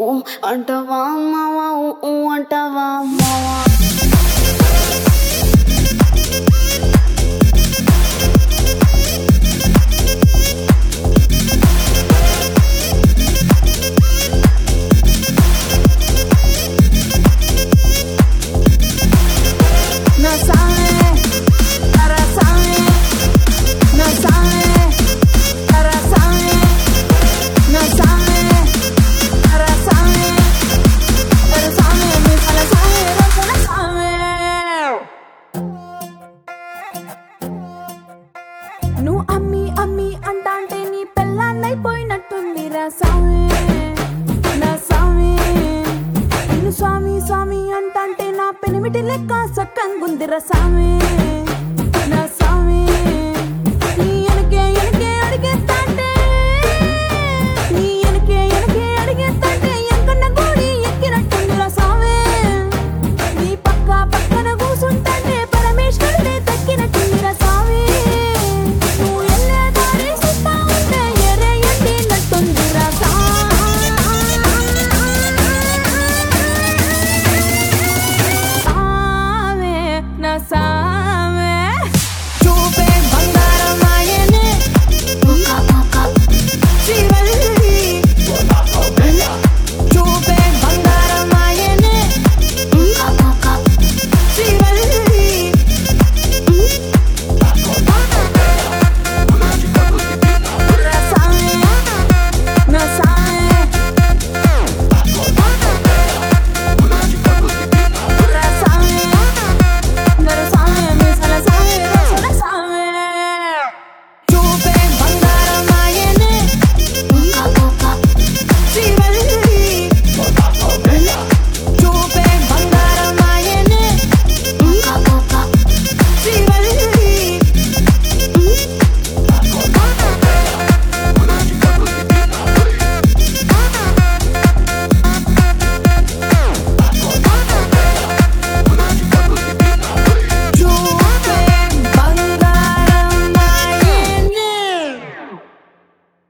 ఊ అంటవా మావా ఊ ఊ అంటవా మావా No sabe, ahora sabe, no sabe, ahora sabe, no sabe, ahora sabe, ahora sabe, mi para sabe, ahora sabe. నువ్వు అమ్మి అమ్మి అంటాంటే నీ పెళ్ళాన్నైపోయినట్టుంది రా సామి నా సామి నిన్ను స్వామి స్వామి అంటాంటే నా పెనిమిటి లెక్క సక్కంగుంది రా సామి